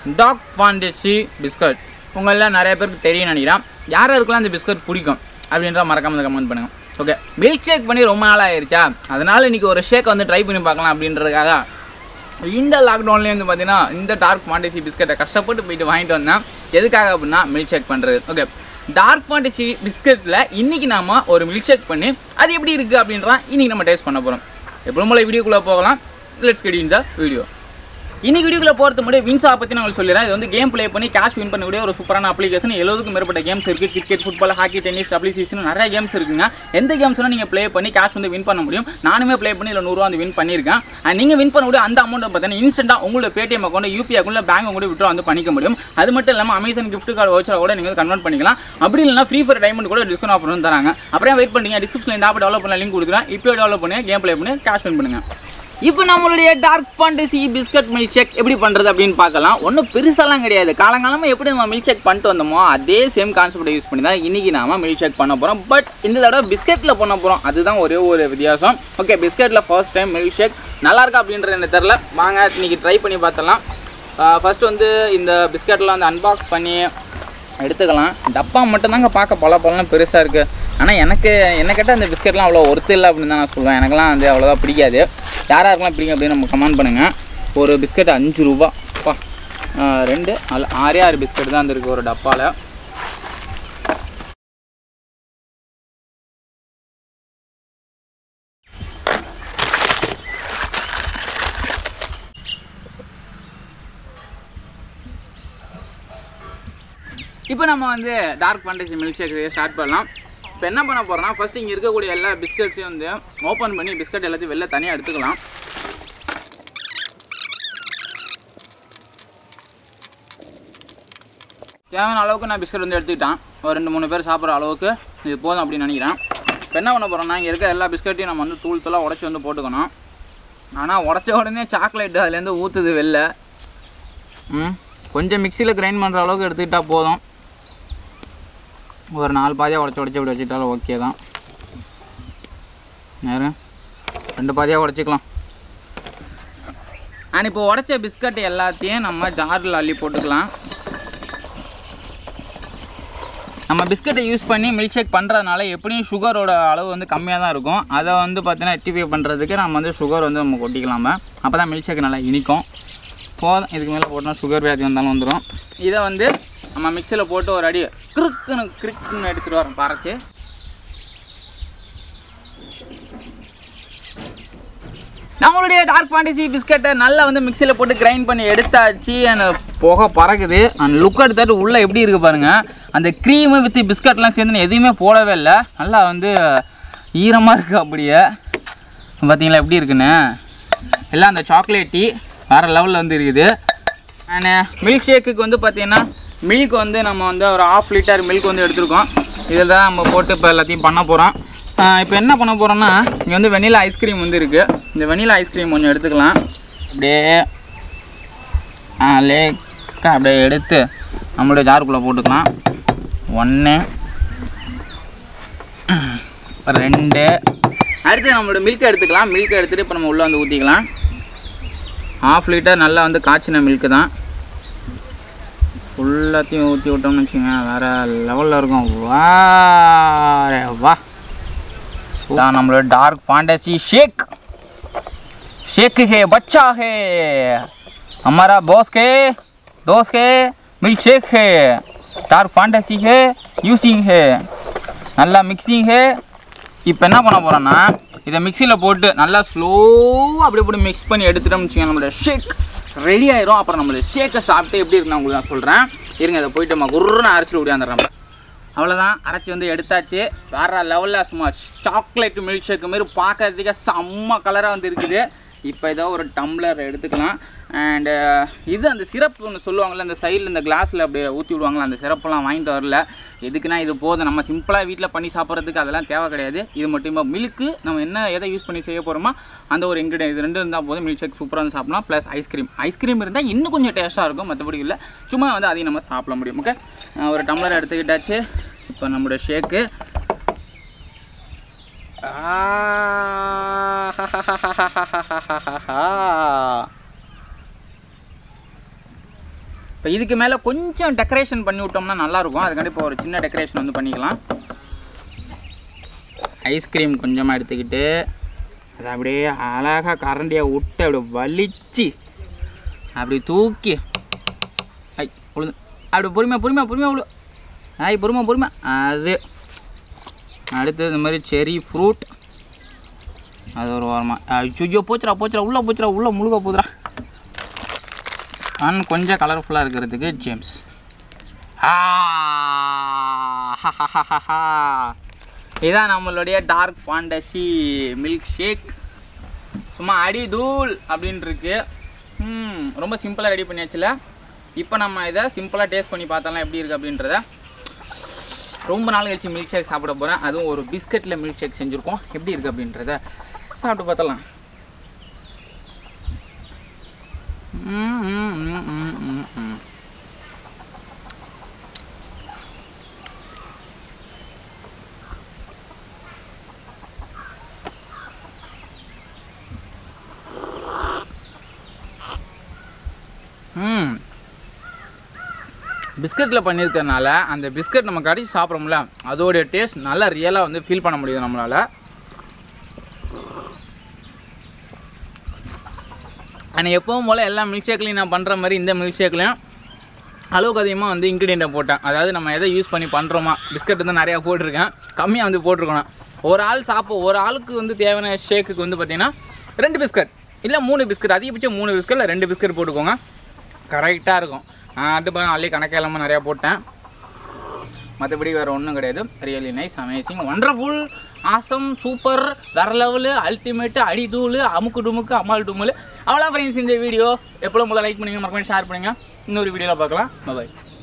Talk fantasy biscuit உங்களில் நிறைய பேருக்கு தெரியும் நினைக்கிறேன் யார் யாருக்கெல்லாம் அந்த பிஸ்கட் பிடிக்கும் அப்படின்ற மறக்காம கமெண்ட் பண்ணுங்க ஓகே மில்க் ஷேக் பண்ணி ரொம்ப நாள் ஆயிருச்சா அதனால இன்னைக்கு ஒரு ஷேக் வந்து ட்ரை பண்ணி பார்க்கலாம் அப்படின்றதுக்காக இந்த லாக்டவுன்லேயே வந்து பார்த்தீங்கன்னா இந்த டார்க் ஃபாண்டசி பிஸ்கட்டை கஷ்டப்பட்டு போயிட்டு வாங்கிட்டு வந்தேன் எதுக்காக அப்படின்னா மில்க் ஷேக் பண்ணுறது ஓகே டார்க் ஃபாண்டசி பிஸ்கட்டில் இன்றைக்கி நாம ஒரு மில்க் ஷேக் பண்ணி அது எப்படி இருக்குது அப்படின்றதான் இன்றைக்கி நம்ம டேஸ்ட் பண்ண போகிறோம் எப்பவும் போல வீடியோக்குள்ளே போகலாம் லெட்ஸ் கெட் இந்த வீடியோ இன்னைக்கு வீடியோக்குள்ள போகிறது முன்னாடி வின்ஸா பற்றி நான் உங்களுக்கு சொல்லிடுறேன் இது வந்து கேம் ப்ளே பண்ணி கேஷ் வின் பண்ணக்கூடிய ஒரு சூப்பரான அப்ளிகேஷன் எழுபதுக்கும் மேற்பட்ட கேம்ஸ் இருக்குது cricket football hockey tennis WCC நிறைய கேம்ஸ் இருக்குங்க எந்த கேம்ஸ்லாம் நீங்கள் ப்ளே பண்ணி கேஷ் வந்து வின் பண்ண முடியும் நானுமே ப்ளே பண்ணி இதில் நூறுரூவா வந்து வின் பண்ணியிருக்கேன் அண்ட் நீங்கள் வின் பண்ணக்கூடிய அந்த அமௌண்ட் பார்த்தீங்கன்னா இன்ஸ்டன்ட்டாக உங்களோட பேடிஎம் அக்கௌண்ட் யூபிஐ அக்கௌண்ட்டில் பேங்க் கூட விட்ரா வந்து பண்ணிக்க முடியும் அது மட்டும் இல்லாமல் அமேசான் gift கார்டு வச்சா கூட நீங்கள் கன்வெர்ட் பண்ணிக்கலாம் அப்படி இல்லைனா ஃப்ரீ ஃபயர் டைமண்ட் கூட டிஸ்கவுண்ட் ஆஃபர் வந்து தராங்க அப்புறம் வெயிட் பண்ணுங்க டிஸ்கிரிப்ஷனில் இந்த ஆப் டெவலப் பண்ண லிங்க் கொடுக்குறேன் இப்போ டெவலப் பண்ணி கேம் ப்ளே பண்ணி கேஷ் வின் பண்ணுங்க இப்போ நம்மளுடைய Dark Fantasy biscuit milkshake எப்படி பண்ணுறது அப்படின்னு பார்க்கலாம் ஒன்றும் பெருசாலாம் கிடையாது காலங்காலமாக எப்படி நம்ம மில்க் ஷேக் பண்ணிட்டு வந்தோமோ அதே சேம் கான்செப்டை யூஸ் பண்ணி தான் இன்றைக்கி நாம மில்க் ஷேக் பண்ண போகிறோம் பட் இந்த தடவை பிஸ்கட்டில் பண்ண போகிறோம் அதுதான் ஒரே ஒரு வித்தியாசம் ஓகே பிஸ்கட்டில் ஃபர்ஸ்ட் டைம் மில்க் ஷேக் நல்லா இருக்கா அப்படின்றது எனக்கு தெரில வாங்க இன்னைக்கு ட்ரை பண்ணி பார்த்தலாம் ஃபர்ஸ்ட் வந்து இந்த பிஸ்கட்லாம் வந்து அன்பாக்ஸ் பண்ணி எடுத்துக்கலாம் டப்பா மட்டும்தாங்க பார்க்க பல பழம் பெருசாக இருக்குது ஆனால் எனக்கு என்ன கேட்டால் அந்த பிஸ்கெட்லாம் அவ்வளோ ஒர்த்து இல்லை அப்படின்னு தான் நான் சொல்லுவேன் எனக்கெல்லாம் வந்து அவ்வளோதான் பிடிக்காது யார் யாருக்கெல்லாம் பிடிக்கும் அப்படின்னு நம்ம கமெண்ட் பண்ணுங்கள் ஒரு பிஸ்கட் அஞ்சு ரூபா அப்பா ஆ, ரெண்டு அல்ல ஆறே ஆறு பிஸ்கட் தான் வந்துருக்கு ஒரு டப்பாவில் இப்போ நம்ம வந்து Dark Fantasy milkshake start பண்ணலாம் இப்போ என்ன பண்ண போகிறோம்னா ஃபர்ஸ்ட் இங்கே இருக்கக்கூடிய எல்லா பிஸ்கட்ஸையும் வந்து ஓப்பன் பண்ணி பிஸ்கட் எல்லாத்தையும் வெளில தனியாக எடுத்துக்கலாம் தேவையான அளவுக்கு நான் பிஸ்கட் வந்து எடுத்துக்கிட்டேன் ஒரு ரெண்டு மூணு பேர் சாப்பிட்ற அளவுக்கு இது போதும் அப்படின்னு நினைக்கிறேன் இப்போ என்ன பண்ண போகிறோம்னா இங்கே இருக்க எல்லா பிஸ்கட்டையும் நம்ம வந்து தூள் தூளாக உடச்சி வந்து போட்டுக்கணும் ஆனால் உடச்ச உடனே சாக்லேட் அதுலேருந்து ஊற்றுது வெளில ம் கொஞ்சம் மிக்சியில் கிரைண்ட் பண்ணுற அளவுக்கு எடுத்துக்கிட்டா போதும் ஒரு நாலு பாதியாக உடச்சி உடச்சி இப்படி வச்சுக்கிட்டாலும் ஓகே தான் நேரம் ரெண்டு பாதியாக உடச்சிக்கலாம் அண்ட் இப்போ உடச்ச பிஸ்கட் எல்லாத்தையும் நம்ம ஜாரில் அள்ளி போட்டுக்கலாம் நம்ம பிஸ்கட்டை யூஸ் பண்ணி மில்க் ஷேக் பண்ணுறதுனால எப்படியும் சுகரோட அளவு வந்து கம்மியாக தான் இருக்கும் அதை வந்து பார்த்தீங்கன்னா ரெக்டிஃபை பண்ணுறதுக்கு நம்ம வந்து சுகர் வந்து நம்ம கொட்டிக்கலாம அப்போ தான் மில்க் ஷேக் நல்லா இனிக்கும் போதும் இதுக்கு மேலே போட்டோம்னா சுகர் வியாதி வந்தாலும் வந்துடும் இதை வந்து நம்ம மிக்சியில் போட்டு ஒரு அடி கிறுக்குன்னு கிறுக்குன்னு எடுத்துகிட்டு வரோம் பறைச்சி நம்மளுடைய டார்க் ஃபேண்டசி பிஸ்கட்டை நல்லா வந்து மிக்சியில் போட்டு கிரைண்ட் பண்ணி எடுத்தாச்சு அந்த புகை பறக்குது அந்த லுக் எடுத்தாட்டு உள்ளே எப்படி இருக்குது பாருங்கள் அந்த க்ரீமு வித் பிஸ்கட்லாம் சேர்ந்து நான் எதுவுமே போடவே இல்லை நல்லா வந்து ஈரமாக இருக்குது அப்படியே பார்த்தீங்களா எப்படி இருக்குன்னு எல்லாம் அந்த சாக்லேட்டி வேறு லெவலில் வந்து இருக்குது அண்ட் மில்க் ஷேக்குக்கு வந்து பார்த்தீங்கன்னா மில்க் வந்து நம்ம வந்து ஒரு ஆஃப் லிட்டர் மில்க் வந்து எடுத்திருக்கோம் இதில் தான் நம்ம போட்டு இப்போ எல்லாத்தையும் பண்ண போகிறோம் இப்போ என்ன பண்ண போகிறோம்னா இங்கே வந்து வெனிலா ஐஸ்கிரீம் வந்து இருக்குது இந்த வெனிலா ஐஸ்கிரீம் கொஞ்சம் எடுத்துக்கலாம் அப்படியே லேக்கா அப்படியே எடுத்து நம்மளுடைய ஜாருக்குள்ளே போட்டுக்கலாம் ஒன்று ரெண்டு அடுத்து நம்மளோட மில்க் எடுத்துக்கலாம் மில்க் எடுத்துகிட்டு இப்போ நம்ம உள்ளே வந்து ஊற்றிக்கலாம் ஹாஃப் லிட்டர் நல்லா வந்து காய்ச்சின மில்க்கு தான் ஃபுல்லாத்தையும் ஊற்றி விட்டோம்னு வச்சுங்க வேறு லெவலில் இருக்கும் வா ரே வா இதான் நம்மளோட டார்க் ஃபேண்டசி ஷேக் शेक है बच्चा है हमारा बॉस के दोस्त के मिल्क शेक है डार्क फैंटेसी है யூசிங் है நல்லா மிக்சிங் है இப்போ என்ன பண்ண போகிறோன்னா இதை மிக்சியில் போட்டு நல்லா ஸ்லோவாக அப்படியே போட்டு மிக்ஸ் பண்ணி எடுத்துட்டோம்னு வச்சுக்கோங்க நம்மளோட ஷேக் ரெடி ஆயிரும் அப்புறம் நம்மளோட ஷேக்கை சாப்பிட்டு எப்படி இருக்குன்னு உங்களுக்கு நான் சொல்கிறேன் இருங்க இதை போயிட்டு நம்ம குருன்னு அரைச்சிட்டு ஓடியாந்துடுறேன் அவ்வளோதான் அரைச்சி வந்து எடுத்தாச்சு வேற லெவலில் சும்மா சாக்லேட் மில்க் ஷேக் மாரி பார்க்கறதுக்கே செம்ம கலராக வந்து இருக்குது இப்போ ஏதோ ஒரு டம்ளர் எடுத்துக்கலாம் அண்டு இது அந்த சிரப் ஒன்று சொல்லுவாங்கள்ல அந்த சைடில் இந்த கிளாஸில் அப்படியே ஊற்றி விடுவாங்களா அந்த சிரப்பெல்லாம் வாங்கிட்டு வரல எதுக்குன்னா இது போதும் நம்ம சிம்பிளாக வீட்டில் பண்ணி சாப்பிட்றதுக்கு அதெல்லாம் தேவை கிடையாது இது மட்டும் மில்க்கு நம்ம என்ன எதை யூஸ் பண்ணி செய்ய போகிறோமோ அந்த ஒரு இன்க்ரீடியன் இது ரெண்டு இருந்தால் போதும் மில்க் ஷேக் சூப்பராக வந்து சாப்பிடலாம் ப்ளஸ் ஐஸ்கிரீம் ஐஸ்கிரீம் இருந்தால் இன்னும் கொஞ்சம் டேஸ்ட்டாக இருக்கும் மற்றபடி இல்லை சும்மா வந்து அதையும் நம்ம சாப்பிட முடியும் ஓகே ஒரு டம்ளர் எடுத்துக்கிட்டாச்சு இப்போ நம்மளோட ஷேக்கு இப்போ இதுக்கு மேலே கொஞ்சம் டெக்கரேஷன் பண்ணி விட்டோம்னா நல்லாயிருக்கும் அதுக்காண்டி இப்போ ஒரு சின்ன டெக்கரேஷன் வந்து பண்ணிக்கலாம் ஐஸ்கிரீம் கொஞ்சமாக எடுத்துக்கிட்டு அதை அப்படியே அழகாக கரண்டியை விட்டு அப்படியே வலிச்சு அப்படி தூக்கி ஐ உழுந்து அப்படி பொறுமையாக பொறுமையாக பொறுமையாக விழு ஐ பொறுமை பொறுமை அது அடுத்தது இந்த மாதிரி செரி ஃப்ரூட் அது ஒரு வாரமாக ஐயோ போச்சுடா போச்சுடா உள்ளே போச்சுடா உள்ளே முழுக போதுடா அண்ட் கொஞ்சம் கலர்ஃபுல்லாக இருக்கிறதுக்கு ஜேம்ஸ் ஆ இதான் நம்மளுடைய டார்க் ஃபாண்டசி மில்க் ஷேக் சும்மா அடி தூள் அப்படின்னு இருக்கு ம் ரொம்ப சிம்பிளாக ரெடி பண்ணியாச்சுல இப்போ நம்ம இதை சிம்பிளாக டேஸ்ட் பண்ணி பார்த்தலாம் எப்படி இருக்குது அப்படின்றத ரொம்ப நாள் கழிச்சு மில்க் ஷேக் சாப்பிட போகிறேன் அதுவும் ஒரு பிஸ்கட்டில் மில்க் ஷேக் செஞ்சுருக்கோம் எப்படி இருக்குது அப்படின்றத சாப்பிட்டு பார்த்தலாம் ம், ம், ம், ம், ம், ம். ம் பிஸ்கட்டில் பண்ணியிருக்கறனால அந்த பிஸ்கட் நம்ம கடிச்சு சாப்பிட்றோம்ல அதோடைய டேஸ்ட் நல்லா ரியலாக வந்து ஃபீல் பண்ண முடியுது நம்மளால் ஆனால் எப்பவும் போல் எல்லா மில்க் ஷேக்லையும் நான் பண்ணுற மாதிரி இந்த மில்க் ஷேக்லையும் அளவுக்கு அதிகமாக வந்து இன்க்ரீடியண்ட்டை போட்டேன் அதாவது நம்ம எதை யூஸ் பண்ணி பண்ணுறோமா பிஸ்கட் வந்து நிறையா போட்டிருக்கேன் கம்மியாக வந்து போட்டிருக்கணும் ஒரு ஆள் சாப்பிட ஒரு ஆளுக்கு வந்து தேவையான ஷேக்குக்கு வந்து பார்த்திங்கன்னா ரெண்டு பிஸ்கட் இல்லை மூணு பிஸ்கட் அதிகபட்சம் மூணு பிஸ்கட் இல்லை ரெண்டு பிஸ்கட் போட்டுக்கோங்க கரெக்டாக இருக்கும் நான் அது பாருங்க அள்ளி கணக்கு இல்லாமல் நிறையா போட்டேன் மற்றபடி வேறு ஒன்றும் கிடையாது really nice amazing wonderful awesome super வேற லெவலு அல்டிமேட்டு அடி தூள் அமுக்கு டுமுக்கு அம்மாள் டுமுல் அவ்வளோ ஃப்ரெண்ட்ஸ் இந்த வீடியோ எப்போ முதல்ல லைக் பண்ணுங்க மறக்காம ஷேர் பண்ணுங்கள் இன்னொரு வீடியோவில் பார்க்கலாம் பாய்